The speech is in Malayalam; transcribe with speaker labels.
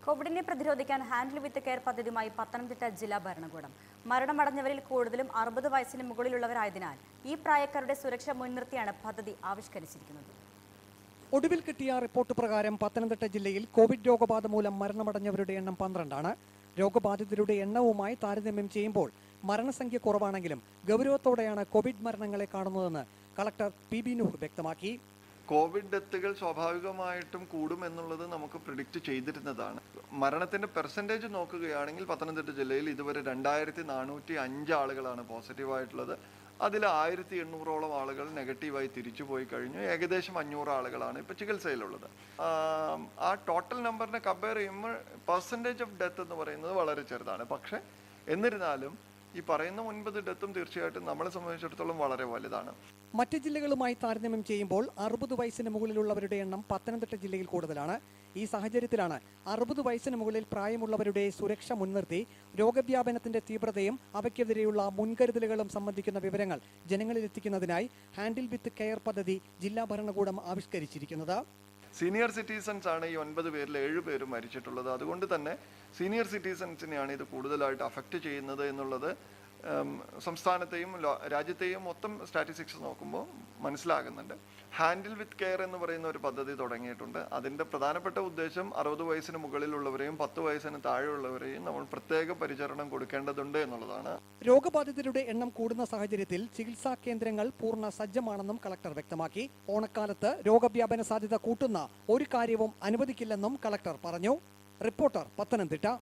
Speaker 1: കോവിഡിനെ പ്രതിരോധിക്കാൻ ഹാൻഡിൽ വിത്ത് കെയർ പദ്ധതിയുമായി പത്തനംതിട്ട ജില്ലാ ഭരണകൂടം മരണമടഞ്ഞവരിൽ കൂടുതലും അറുപത് വയസ്സിന് മുകളിലുള്ളവരായതിനാൽ ഈ പ്രായക്കാരുടെ സുരക്ഷ മുൻനിർത്തിയാണ് പദ്ധതി ആവിഷ്കരിച്ചിരിക്കുന്നത്
Speaker 2: ഒടുവിൽ കിട്ടിയ റിപ്പോർട്ട് പ്രകാരം പത്തനംതിട്ട ജില്ലയിൽ കോവിഡ് രോഗബാധ മൂലം മരണമടഞ്ഞവരുടെ എണ്ണം പന്ത്രണ്ടാണ് രോഗബാധിതരുടെ എണ്ണവുമായി താരതമ്യം ചെയ്യുമ്പോൾ മരണസംഖ്യ കുറവാണെങ്കിലും ഗൗരവത്തോടെയാണ് കോവിഡ് മരണങ്ങളെ കാണുന്നതെന്ന് കളക്ടർ പി ബി നൂർ വ്യക്തമാക്കി
Speaker 3: കോവിഡ് ഡെത്തുകൾ സ്വാഭാവികമായിട്ടും കൂടും എന്നുള്ളത് നമുക്ക് പ്രിഡിക്റ്റ് ചെയ്തിരുന്നതാണ് മരണത്തിന്റെ പെർസെൻറ്റേജ് നോക്കുകയാണെങ്കിൽ പത്തനംതിട്ട ജില്ലയിൽ ഇതുവരെ രണ്ടായിരത്തി നാനൂറ്റി അഞ്ച് ആളുകളാണ് പോസിറ്റീവ് ആയിട്ടുള്ളത് അതിൽ ആയിരത്തി എണ്ണൂറോളം ആളുകൾ നെഗറ്റീവായി തിരിച്ചു പോയി കഴിഞ്ഞു ഏകദേശം അഞ്ഞൂറ് ആളുകളാണ് ഇപ്പോൾ ചികിത്സയിലുള്ളത് ആം, ആ ടോട്ടൽ നമ്പറിനെ കമ്പയർ ചെയ്യുമ്പോൾ പെർസെൻറ്റേജ് ഓഫ് ഡെത്ത് എന്ന് പറയുന്നത് വളരെ ചെറുതാണ് പക്ഷേ എന്നിരുന്നാലും ഈ പറയുന്ന ഒൻപത് ഡെത്തും തീർച്ചയായിട്ടും നമ്മളെ സംബന്ധിച്ചിടത്തോളം വളരെ വലുതാണ്
Speaker 2: മറ്റ് ജില്ലകളുമായി താരതമ്യം ചെയ്യുമ്പോൾ അറുപത് വയസ്സിന് മുകളിലുള്ളവരുടെ എണ്ണം പത്തനംതിട്ട ജില്ലയിൽ കൂടുതലാണ് ഈ സാഹചര്യത്തിലാണ് അറുപത് വയസ്സിന് മുകളിൽ പ്രായമുള്ളവരുടെ സുരക്ഷ മുൻനിർത്തി രോഗവ്യാപനത്തിന്റെ തീവ്രതയും അവയ്ക്കെതിരെയുള്ള മുൻകരുതലുകളും സംബന്ധിക്കുന്ന വിവരങ്ങൾ ജനങ്ങളിലെത്തിക്കുന്നതിനായി ഹാൻഡിൽ വിത്ത് കെയർ പദ്ധതി ജില്ലാ ഭരണകൂടം ആവിഷ്കരിച്ചിരിക്കുന്നത്
Speaker 3: സീനിയർ സിറ്റിസൺസ് ആണ് ഈ ഒൻപത് പേരിൽ ഏഴ് പേരും മരിച്ചിട്ടുള്ളത് അതുകൊണ്ട് തന്നെ സീനിയർ സിറ്റിസൺസിനെയാണ് ഇത് കൂടുതലായിട്ട് അഫക്റ്റ് ചെയ്യുന്നത് എന്നുള്ളത് ഉം, സംസ്ഥാനത്തെയും ലോ- രാജ്യത്തെയും മൊത്തം സ്റ്റാറ്റിസ്റ്റിക്സ് നോക്കുമ്പോൾ മനസ്സിലാകുന്നുണ്ട് ഹാൻഡിൽ വിത്ത് കെയർ എന്ന് പറയുന്ന ഒരു പദ്ധതി തുടങ്ങിയിട്ടുണ്ട് അതിൻ്റെ പ്രധാനപ്പെട്ട ഉദ്ദേശം അറുപത് വയസ്സിന് മുകളിലുള്ളവരെയും പത്ത് വയസ്സിന് താഴെയുള്ളവരെയും നമ്മൾ പ്രത്യേക പരിചരണം കൊടുക്കേണ്ടതുണ്ട് എന്നുള്ളതാണ്
Speaker 2: രോഗബാധിതരുടെ എണ്ണം കൂടുന്ന സാഹചര്യത്തിൽ ചികിത്സാ കേന്ദ്രങ്ങൾ പൂർണ്ണ സജ്ജമാണെന്നും കളക്ടർ വ്യക്തമാക്കി ഓണക്കാലത്ത് രോഗവ്യാപന സാധ്യത കൂട്ടുന്ന ഒരു കാര്യവും അനുവദിക്കില്ലെന്നും കളക്ടർ പറഞ്ഞു റിപ്പോർട്ടർ പത്തനംതിട്ട